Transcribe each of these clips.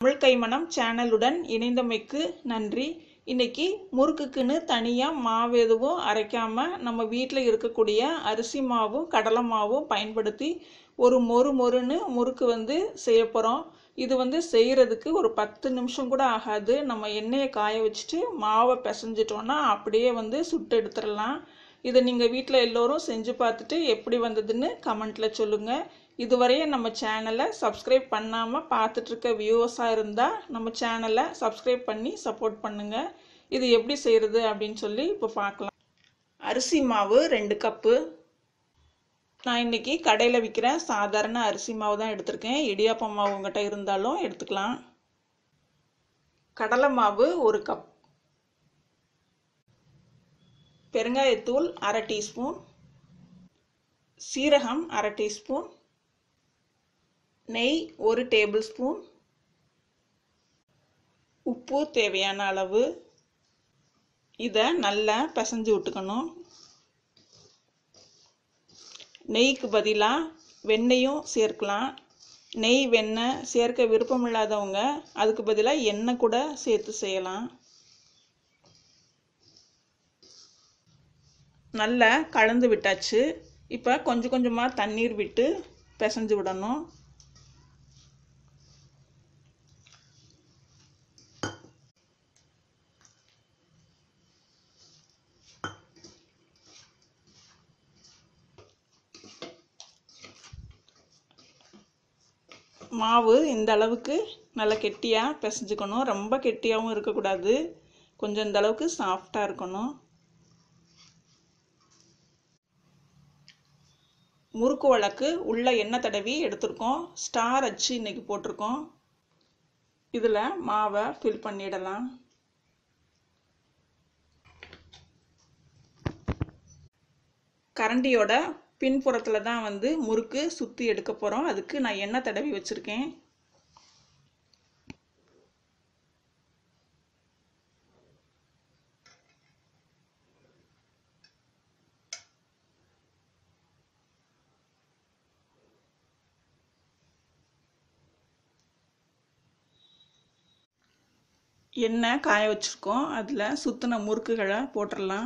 தமிழ் கைமணம் சேனலுடன் இணைந்தமைக்கு நன்றி இன்னைக்கு முறுக்குக்குன்னு தனியாக மாவு எதுவும் அரைக்காம நம்ம வீட்டில் இருக்கக்கூடிய அரிசி மாவும் கடலை மாவும் பயன்படுத்தி ஒரு மொறு மொறுன்னு முறுக்கு வந்து செய்ய போகிறோம் இது வந்து செய்கிறதுக்கு ஒரு பத்து நிமிஷம் கூட ஆகாது நம்ம எண்ணெயை காய வச்சுட்டு மாவை பிசைஞ்சிட்டோன்னா அப்படியே வந்து சுட்டு எடுத்துடலாம் இதை நீங்கள் வீட்டில் எல்லோரும் செஞ்சு பார்த்துட்டு எப்படி வந்ததுன்னு கமெண்ட்டில் சொல்லுங்கள் இதுவரையும் நம்ம சேனலை சப்ஸ்கிரைப் பண்ணாமல் பார்த்துட்ருக்க வியூவர்ஸாக இருந்தால் நம்ம சேனலை சப்ஸ்கிரைப் பண்ணி சப்போர்ட் பண்ணுங்கள் இது எப்படி செய்கிறது அப்படின்னு சொல்லி இப்போ பார்க்கலாம் அரிசி மாவு ரெண்டு கப்பு நான் இன்றைக்கி கடையில் விற்கிற சாதாரண அரிசி மாவு தான் எடுத்திருக்கேன் இடியாப்பம் மாவு உங்கள்கிட்ட இருந்தாலும் எடுத்துக்கலாம் கடலை மாவு ஒரு கப் பெருங்காயத்தூள் அரை டீஸ்பூன் சீரகம் அரை டீஸ்பூன் நெய் ஒரு டேபிள் ஸ்பூன் உப்பு தேவையான அளவு இதை நல்லா பிசைஞ்சு விட்டுக்கணும் நெய்க்கு பதிலாக வெண்ணெயும் சேர்க்கலாம் நெய் வெண்ணெய் சேர்க்க விருப்பம் இல்லாதவங்க அதுக்கு பதிலாக எண்ணெய் கூட சேர்த்து செய்யலாம் நல்லா கலந்து விட்டாச்சு இப்போ கொஞ்சம் கொஞ்சமாக தண்ணீர் விட்டு பிசைஞ்சு விடணும் மாவு இந்த அளவுக்கு நல்லா கெட்டியாக பிசைஞ்சுக்கணும் ரொம்ப கெட்டியாகவும் இருக்கக்கூடாது கொஞ்சம் இந்த அளவுக்கு சாஃப்டாக இருக்கணும் முறுக்கு வழக்கு உள்ள எண்ணெய் தடவி எடுத்திருக்கோம் ஸ்டார் அச்சு இன்னைக்கு போட்டிருக்கோம் இதில் மாவை ஃபில் பண்ணிடலாம் கரண்டியோட பின்புறத்தில் தான் வந்து முறுக்கு சுற்றி எடுக்க போகிறோம் அதுக்கு நான் எண்ணெய் தடவி வச்சுருக்கேன் எண்ணெய் காய வச்சுருக்கோம் அதில் சுற்றின முறுக்குகளை போட்டுடலாம்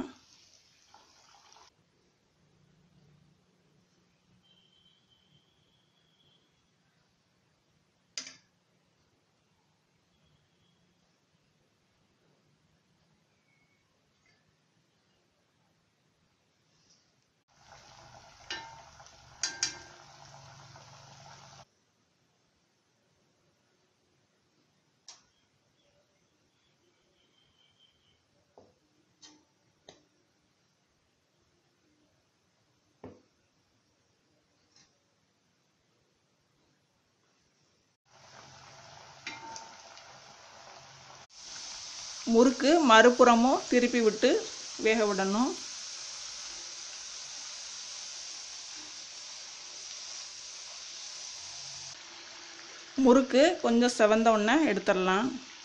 முறுக்கு மறுபுறமும் திருப்பி விட்டு வேக விடணும் முறுக்கு கொஞ்சம் செவந்த உடனே எடுத்துடலாம்